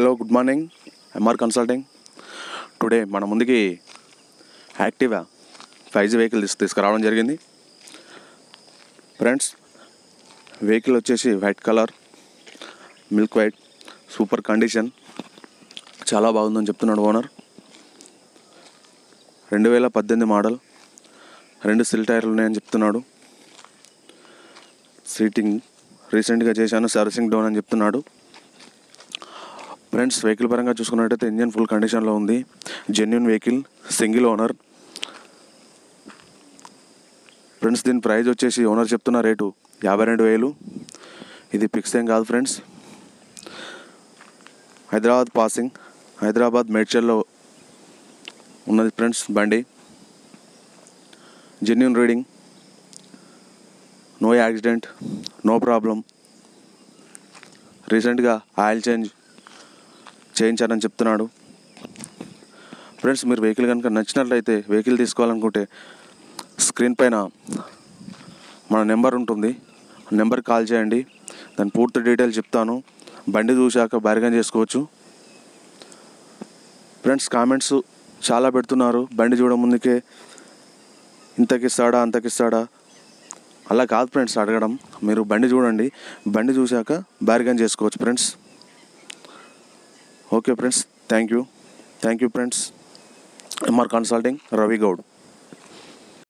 hello good morning M R consulting today మన ముందుకి Activa five G vehicle తీసు తీసుకురావడం జరిగింది ఫ్రెండ్స్ వెహికల్ వచ్చేసి white colour milk white super condition చాలా బాగుందని చెప్తున్నాడు ఓనర్ రెండు వేల పద్దెనిమిది మోడల్ రెండు సిల్ టైర్లు ఉన్నాయని చెప్తున్నాడు సీటింగ్ రీసెంట్గా చేశాను సర్వీసింగ్ డౌన్ అని చెప్తున్నాడు ఫ్రెండ్స్ వెహికల్ పరంగా చూసుకున్నట్టయితే ఇంజన్ ఫుల్ కండిషన్లో ఉంది genuine vehicle single owner friends దీని ప్రైస్ వచ్చేసి ఓనర్ చెప్తున్న రేటు యాభై రెండు వేలు ఇది ఫిక్స్ ఏం కాదు ఫ్రెండ్స్ హైదరాబాద్ పాసింగ్ హైదరాబాద్ మేడ్చల్లో ఉన్నది ఫ్రెండ్స్ బండి genuine reading no accident no problem రీసెంట్గా ఆయిల్ చేంజ్ చేయించారని చెప్తున్నాడు ఫ్రెండ్స్ మీరు వెహికల్ కనుక నచ్చినట్లయితే వెహికల్ తీసుకోవాలనుకుంటే స్క్రీన్ పైన మన నెంబర్ ఉంటుంది నెంబర్కి కాల్ చేయండి దాని పూర్తి డీటెయిల్స్ చెప్తాను బండి చూశాక బార్గెన్ చేసుకోవచ్చు ఫ్రెండ్స్ కామెంట్స్ చాలా పెడుతున్నారు బండి చూడ ముందుకే ఇంతకిస్తాడా అంతకిస్తాడా అలా కాదు ఫ్రెండ్స్ అడగడం మీరు బండి చూడండి బండి చూశాక బార్గెన్ చేసుకోవచ్చు friends okay friends thank you thank you friends M R consulting Ravi Goud